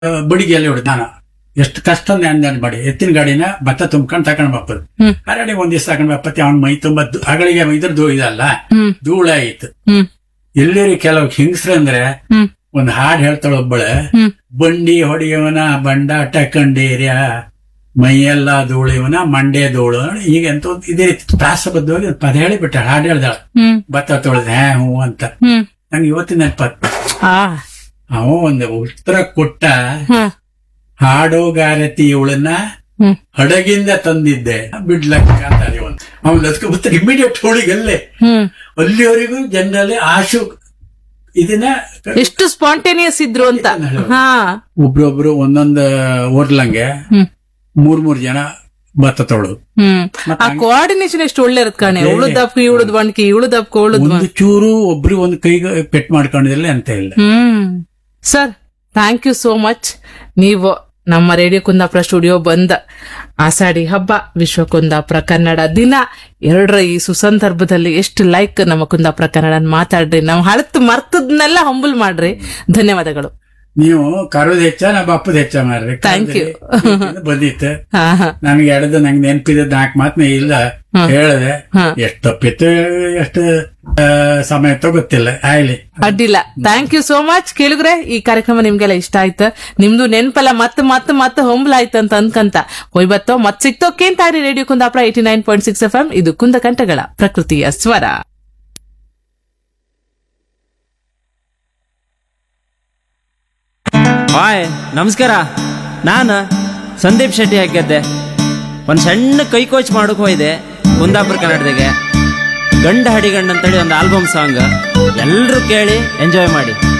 ಬಡಿಗೆಯಲ್ಲಿ ಹೊಡೆದ ನಾನು ಎಷ್ಟು ಕಷ್ಟ ಅಂದ್ ಮಾಡಿ ಎತ್ತಿನ ಗಾಡಿನ ಭತ್ತ ತುಂಬ್ಕೊಂಡು ತಕೊಂಡ್ ಬಪ್ಪದು ಹ್ಮ್. ಹರಡಿ ಒಂದ್ ದಿವಸ ತಕೊಂಡ್ ಬಪ್ಪತ್ತಿ ಅವ್ನ ಮೈ ತುಂಬಾ ದು- ಅಗಳಿಗೆ ಇದ್ರದ್ದು ಇದಲ್ಲ ಹ್ಮ್ ಧೂಳ ಆಯ್ತು ಹ್ಮ್ ಎಲ್ಲರಿ ಕೆಲವು ಹಿಂಗ್ಸ್ರ ಅಂದ್ರೆ ಹ್ಮ್ ಒಂದ್ ಹಾಡ್ ಹೇಳ್ತಾಳ ಒಬ್ಬಳ ಹ್ಮ್ ಬಂಡಿ ಹೊಡೆಯವನ ಬಂಡಾಟ ಕಂಡೇರ್ಯ ಮೈಯೆಲ್ಲ ಧೂಳಿವನ ಮಂಡೆ ಧೂಳು ಈಗ ಎಂತ ಒಂದ್ ಇದೇ ರೀತಿ ಪ್ರಾಸಬದ್ಧವಾಗಿ ಒಂದ್ ಪದ ಹೇಳಿಬಿಟ್ಟ ಹಾಡ್ ಹೇಳ್ದಾಳ ಹ್ಮ್ ಭತ್ತ ತೊಳೆದ ಹ್ಯಾ ಹ್ಞೂ ಅಂತ ಹ್ಮ್ ನಂಗೆ ಇವತ್ತಿನ ನೆನಪತ್ ಆ ಅವ ಒಂದು ಉತ್ತರ ಕೊಟ್ಟ ಹ ಹಾಡೋಗಾರತಿ ಇವಳನ್ನ ಹ್ಮ್ ಹಡಗಿಂದ ತಂದಿದ್ದೆ ಬಿಡ್ಲಕ್ಕ ಅಂತ ಅವನು ಅವನ್ ಲತ್ಕೊಬಿಟ್ಟು ಇಮಿಡಿಯೇಟ್ ಹೋಳಿಗಲ್ಲೇ ಹ್ಮ್ ಅಲ್ಲಿವರೆಗೂ ಜನರಲ್ಲಿ ಆಶು ಇದನ್ನ ಎಷ್ಟು ಸ್ಪಾಂಟೇನಿಯಸ್ ಇದ್ರು ಅಂತ ಹಾ ಒಬ್ರೊಬ್ರು ಒಂದೊಂದು ಹೋಟ್ಲಂಗೆ ಹ್ಮ್ ಮೂರ್ ಮೂರ್ ಜನ ಭತ್ತ ತೊಳೋದು ಹ್ಮ್ ಆ ಕೋಆರ್ಡಿನೇಷನ್ ಎಷ್ಟು ಒಳ್ಳೆ ಇರತ್ ಕಾಣೆ ಉಳು ದಪ್ಪ ಇವಳದ್ ಬಣ್ಕಿ ಇವಳು ದಪ್ಪ ಉಳುದ್ ಒಂದು ಚೂರು ಒಬ್ರು ಒಂದು ಕೈಗೆ ಪೆಟ್ ಮಾಡ್ಕೊಂಡಿರಲಿ ಅಂತ ಇಲ್ಲ ಹ್ಮ್ sir thank you so much ನೀವು ನಮ್ಮ ರೇಡಿಯೋ ಕುಂದಾಪುರ ಸ್ಟುಡಿಯೋ ಬಂದ ಆಷಾಢಿ ಹಬ್ಬ ವಿಶ್ವ ಕುಂದಾಪುರ ಕನ್ನಡ ದಿನ ಎರಡರ ಈ ಸುಸಂದರ್ಭದಲ್ಲಿ ಎಷ್ಟು ಲೈಕ್ ನಮ್ಮ ಕುಂದಾಪುರ ಕನ್ನಡ ಮಾತಾಡ್ರಿ ನಾವು ಹಳತ್ ಮರ್ತದ್ನೆಲ್ಲ ಹಂಬಲ್ ಮಾಡ್ರಿ ಧನ್ಯವಾದಗಳು ನೀವು ಕರೋದ್ ಹೆಚ್ಚ ನಾ ಬಪ್ಪದ ಹೆಚ್ಚ ಮಾರ್ರಿ Thank you. ಬಂದಿತ್ತು ಹಾ ಹಾ ನನಗೆ ಎಡದ ನಂಗೆ ನೆನಪಿದ ನಾಲ್ಕು ಮಾತನ್ನ ಇಲ್ಲ ಹೇಳಿದೆ ಹಾ. ಎಷ್ಟು ತಪ್ಪಿತ್ತು ಎಷ್ಟು ಆ, ಸಮಯ ಗೊತ್ತಿಲ್ಲ ಆಗ್ಲಿ ಅಡ್ಡಿಲ್ಲ ಥ್ಯಾಂಕ್ ಯು ಸೋ ಮಚ್ ಕೇಳಿದ್ರೆ ಈ ಕಾರ್ಯಕ್ರಮ ನಿಮ್ಗೆಲ್ಲ ಇಷ್ಟ ಆಯ್ತು ನಿಮ್ದು ನೆನ್ಪಲ್ಲ ಮತ್ತೆ ಮತ್ತೆ ಮತ್ತೆ ಹೊಂಬಲ್ ಆಯ್ತು ಅಂತ ಅನ್ಕಂತ ಹೋಯ್ಬತ್ತೋ ಮತ್ ಸಿಕ್ತೋ ಕೇಂತಾಡಿ radio Kundapura eighty nine point six F M ಇದು ಕುಂದಕಂಠಗಳ ಪ್ರಕೃತಿಯ ಸ್ವರ ಹಾಯ್ ನಮಸ್ಕಾರ ನಾನು ಸಂದೀಪ್ ಶೆಟ್ಟಿ ಹಾಕಿದ್ದೆ ಒಂದು ಸಣ್ಣ ಕೈ ಕೋಚ್ ಮಾಡೋಕೆ ಹೋಯ್ದೆ ಕುಂದಾಪುರ ಕನ್ನಡದಾಗೆ ಗಂಡ ಹಡಿ ಗಂಡ ಅಂತೇಳಿ ಒಂದು ಆಲ್ಬಮ್ ಸಾಂಗ್ ಎಲ್ಲರೂ ಕೇಳಿ ಎಂಜಾಯ್ ಮಾಡಿ